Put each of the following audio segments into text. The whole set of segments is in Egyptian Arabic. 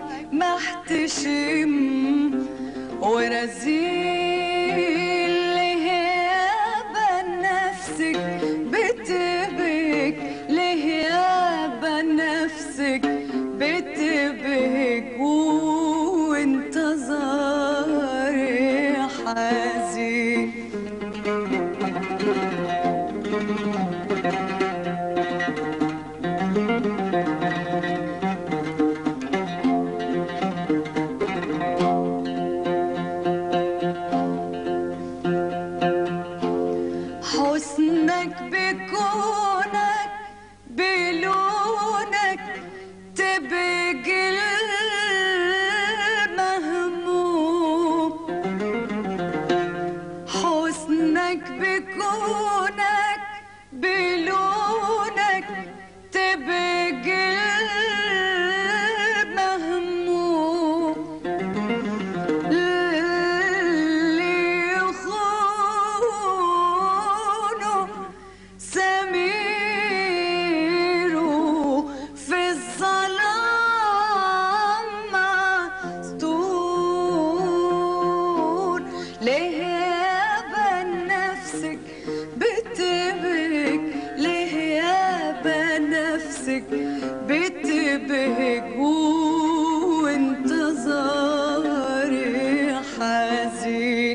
معك محتشم ورزيل ليه يابا نفسك بتبهك ليه يابا نفسك بتبهك وانت ظاهر حزين حسنك بكونك بلونك تبقى المهموم حسنك بكونك بلونك تبقى المهموم اللي يخونه سميره في الظلام مستور ليه يابا نفسك بتبهك ليه يابا نفسك بتبهك وانت ظاهر حزين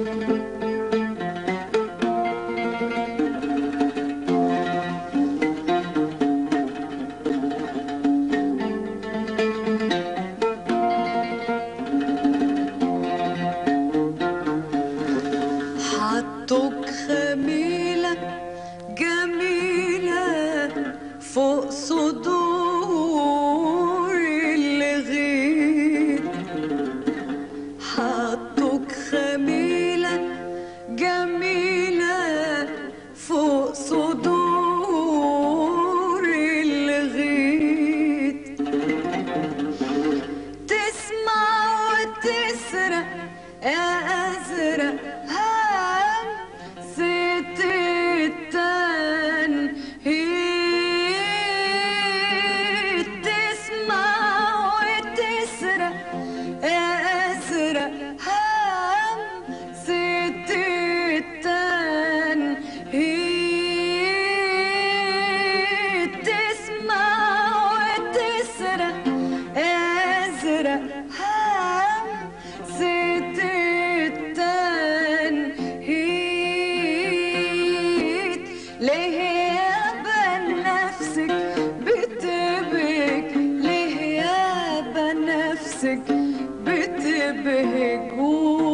حطوك خميلة جميلة فوق صدور الغيط حطوك خميلة جميلة فوق صدور الغيط تسمع وتسرق يا أزرق هم ست التنهيد تسمع وتسرق يا أزرق هم ست التنهيد تسمع وتسرق أزرق هم ست التنهيد ليه يابا نفسك بتبهك ليه يابا نفسك بتبهك